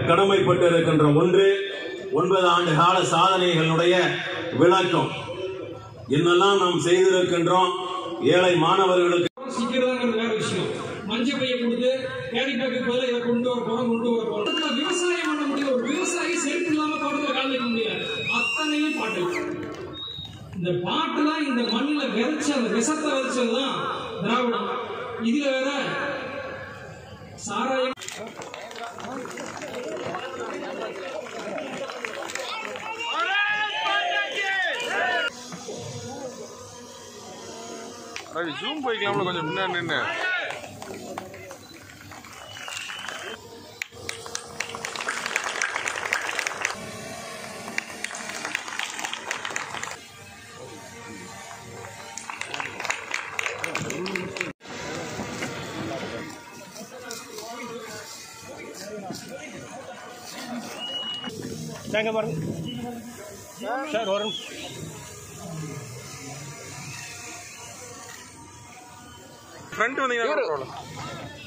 கடமைப்பட்டு இருக்கின்ற ஒன்று ஒன்பது ஆண்டு கால சாதனைகளுடைய விளக்கம் என்னெல்லாம் நாம் செய்திருக்கின்றோம் ஏழை மாணவர்களுக்கு சிக்கிறதாங்கிறது வேற விஷயம் மஞ்சள் பையை கொடுத்து கேரி பேக்கு பதிலாக இதை கொண்டு வர போறோம் கொண்டு வர போறோம் இடத்துல விவசாயம் பண்ண முடியல ஒரு விவசாயி செருப்பு இல்லாம தோட்டத்தில் கால் வைக்க முடியல அத்தனையும் பாட்டு இந்த பாட்டுலாம் இந்த மண்ணுல விதைச்ச அந்த விஷத்தை விதைச்சதுதான் திராவிடம் இதுல வேற சாராயம் ரவி ஜூம் போய்க்கலாம்ல கொஞ்சம் முன்னாடி நின்று தாங்க பாருங்க சார் வரும் ஃப்ரண்ட் வந்தீங்கன்னா பரவாயில்ல